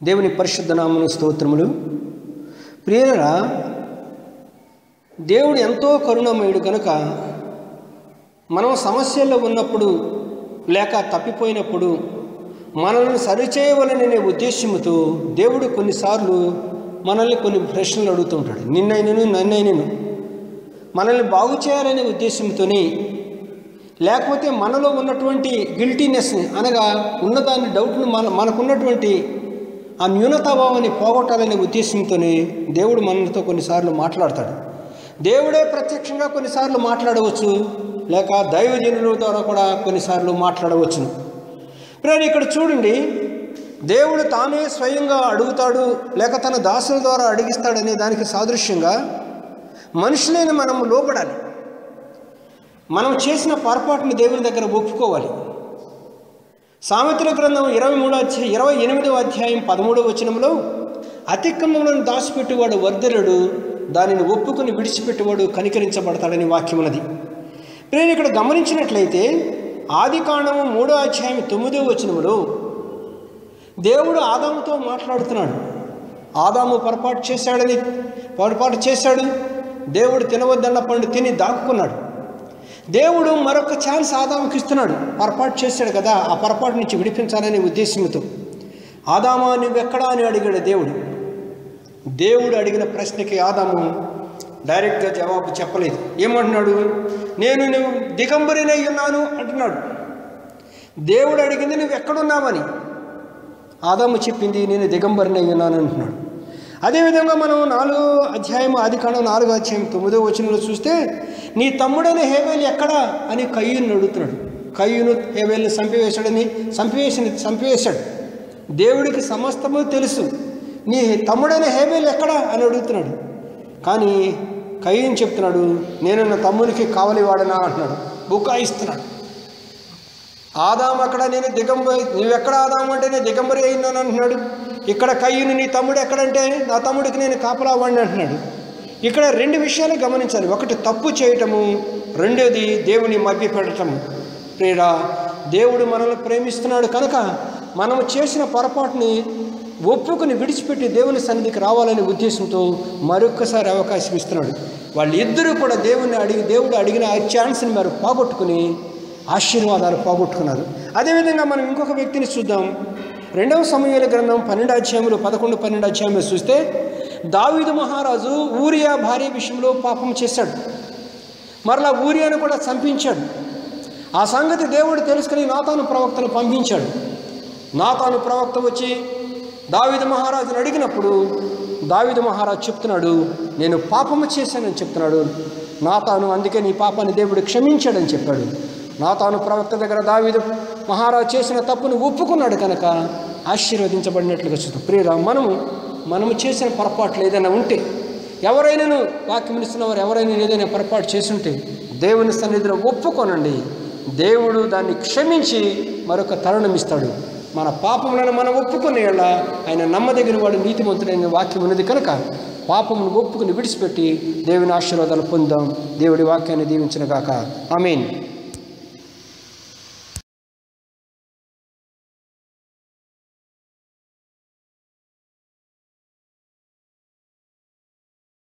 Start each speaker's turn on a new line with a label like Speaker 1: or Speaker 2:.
Speaker 1: దేవుని పరిశుద్ధ నామను స్తోత్రములు ప్రియరా దేవుడు ఎంతో కరుణమయుడు కనుక మనం సమస్యల్లో ఉన్నప్పుడు లేక తప్పిపోయినప్పుడు మనల్ని సరిచేయవలననే ఉద్దేశంతో దేవుడు కొన్నిసార్లు మనల్ని కొన్ని ప్రశ్నలు అడుగుతూ ఉంటాడు నిన్నైనను నన్నైనను మనల్ని బాగు చేయాలనే ఉద్దేశంతోనే లేకపోతే మనలో ఉన్నటువంటి గిల్టీనెస్ని అనగా ఉన్నదాన్ని డౌట్ను మన మనకున్నటువంటి ఆ న్యూనతాభావాన్ని పోగొట్టాలనే ఉద్దేశంతోనే దేవుడు మనతో కొన్నిసార్లు మాట్లాడతాడు దేవుడే ప్రత్యక్షంగా కొన్నిసార్లు మాట్లాడవచ్చు లేక దైవజనుల ద్వారా కూడా కొన్నిసార్లు మాట్లాడవచ్చును ఇప్పుడు ఇక్కడ చూడండి దేవుడు తానే స్వయంగా అడుగుతాడు లేక తన దాసుల ద్వారా అడిగిస్తాడనే దానికి సాదృశ్యంగా మనుషులైన మనం లోపడాలి మనం చేసిన పొరపాటుని దేవుని దగ్గర ఒప్పుకోవాలి సామెతల గ్రంథం ఇరవై మూడో అధ్యాయం ఇరవై ఎనిమిదవ అధ్యాయం పదమూడవ వచనంలో అతిక్రమములను దాచిపెట్టువాడు వర్ధరుడు దానిని ఒప్పుకుని విడిచిపెట్టువాడు కనికరించబడతాడని వాక్యం ఉన్నది నేను ఇక్కడ గమనించినట్లయితే ఆది కాండము మూడో అధ్యాయం తొమ్మిదో వచనములో దేవుడు ఆదాముతో మాట్లాడుతున్నాడు ఆదాము పొరపాటు చేశాడని పొరపాటు చేశాడు దేవుడు తినవద్దన్న పండు తిని దాక్కున్నాడు దేవుడు మరొక ఛాన్స్ ఆదాముకి ఇస్తున్నాడు పొరపాటు చేశాడు కదా ఆ పొరపాటు నుంచి విడిపించాలనే ఉద్దేశంతో ఆదామా నువ్వెక్కడా అని అడిగాడు దేవుడు దేవుడు అడిగిన ప్రశ్నకి ఆదాము డైరెక్ట్గా జవాబు చెప్పలేదు ఏమంటున్నాడు నేను నువ్వు దిగంబరినై ఉన్నాను అంటున్నాడు దేవుడు అడిగింది నువ్వు ఎక్కడున్నావని ఆదాము చెప్పింది నేను దిగంబరినై ఉన్నాను అంటున్నాడు అదేవిధంగా మనం నాలుగో అధ్యాయం ఆది కాండం నాలుగో అధ్యాయం తొమ్మిదో వచనంలో చూస్తే నీ తమ్ముడైన హేవేలు ఎక్కడా అని కయ్యూని అడుగుతున్నాడు కయ్యూను హేవేల్ని చంపివేశాడని చంపివేసి చంపివేశాడు దేవుడికి సమస్తము తెలుసు నీ తమ్ముడైన హేబేలు ఎక్కడా అని అడుగుతున్నాడు కానీ కయ్యూని చెప్తున్నాడు నేను నా తమ్మునికి కావలి వాడనా అంటున్నాడు బుకాయిస్తున్నాడు ఆదాం అక్కడ నేను దిగంబరి నువ్వెక్కడ ఆదాం అంటే నేను దిగంబరి అయినాను అంటున్నాడు ఇక్కడ కయ్యూని నీ తమ్ముడు ఎక్కడంటే నా తమ్ముడికి నేను కాపలా వాడిని అంటున్నాడు ఇక్కడ రెండు విషయాలు గమనించాలి ఒకటి తప్పు చేయటము రెండోది దేవుని మభ్యపెట్టటము ప్రేరా దేవుడు మనల్ని ప్రేమిస్తున్నాడు కనుక మనము చేసిన పొరపాటుని ఒప్పుకుని విడిచిపెట్టి దేవుని సన్నిధికి రావాలనే ఉద్దేశంతో మరొక్కసారి అవకాశం ఇస్తున్నాడు వాళ్ళిద్దరూ కూడా దేవుని అడిగి దేవుడు అడిగిన ఆ ఛాన్స్ని మరి పోగొట్టుకుని ఆశీర్వాదాలు పోగొట్టుకున్నారు అదేవిధంగా మనం ఇంకొక వ్యక్తిని చూద్దాం రెండవ సమయాల గ్రంథం పన్నెండు అధ్యాయంలో పదకొండు పన్నెండు అధ్యాయంలో చూస్తే దావీదు మహారాజు ఊరియా భార్య విషయంలో పాపం చేశాడు మరలా ఊరియాను కూడా చంపించాడు ఆ సంగతి దేవుడు తెలుసుకుని నాతాను ప్రవక్తను పంపించాడు నాతాను ప్రవక్త వచ్చి దావిద మహారాజును అడిగినప్పుడు దావిద మహారాజు చెప్తున్నాడు నేను పాపము చేశానని చెప్తున్నాడు నాతాను అందుకే నీ పాపాన్ని దేవుడు క్షమించాడని చెప్పాడు నాతాను ప్రవక్త దగ్గర దావిదు మహారాజు చేసిన తప్పును ఒప్పుకున్నాడు కనుక ఆశీర్వదించబడినట్లుగా చూస్తాం ప్రియరా మనము మనము చేసిన పొరపాట్లు ఏదైనా ఉంటే ఎవరైనాను వాక్యం ఇస్తున్న వారు ఎవరైనా ఏదైనా పొరపాటు చేసుంటే దేవుని సన్నిధిలో ఒప్పుకోనండి దేవుడు దాన్ని క్షమించి మరొక తరుణం ఇస్తాడు మన పాపములను మనం ఒప్పుకునే ఆయన నమ్మదగిన వాడు నీతిమంతుడైన వాక్యం ఉన్నది కనుక పాపమును ఒప్పుకుని విడిచిపెట్టి దేవుని ఆశీర్వాదాలు పొందాం దేవుడి వాక్యాన్ని దీవించిన గాక ఐ మీన్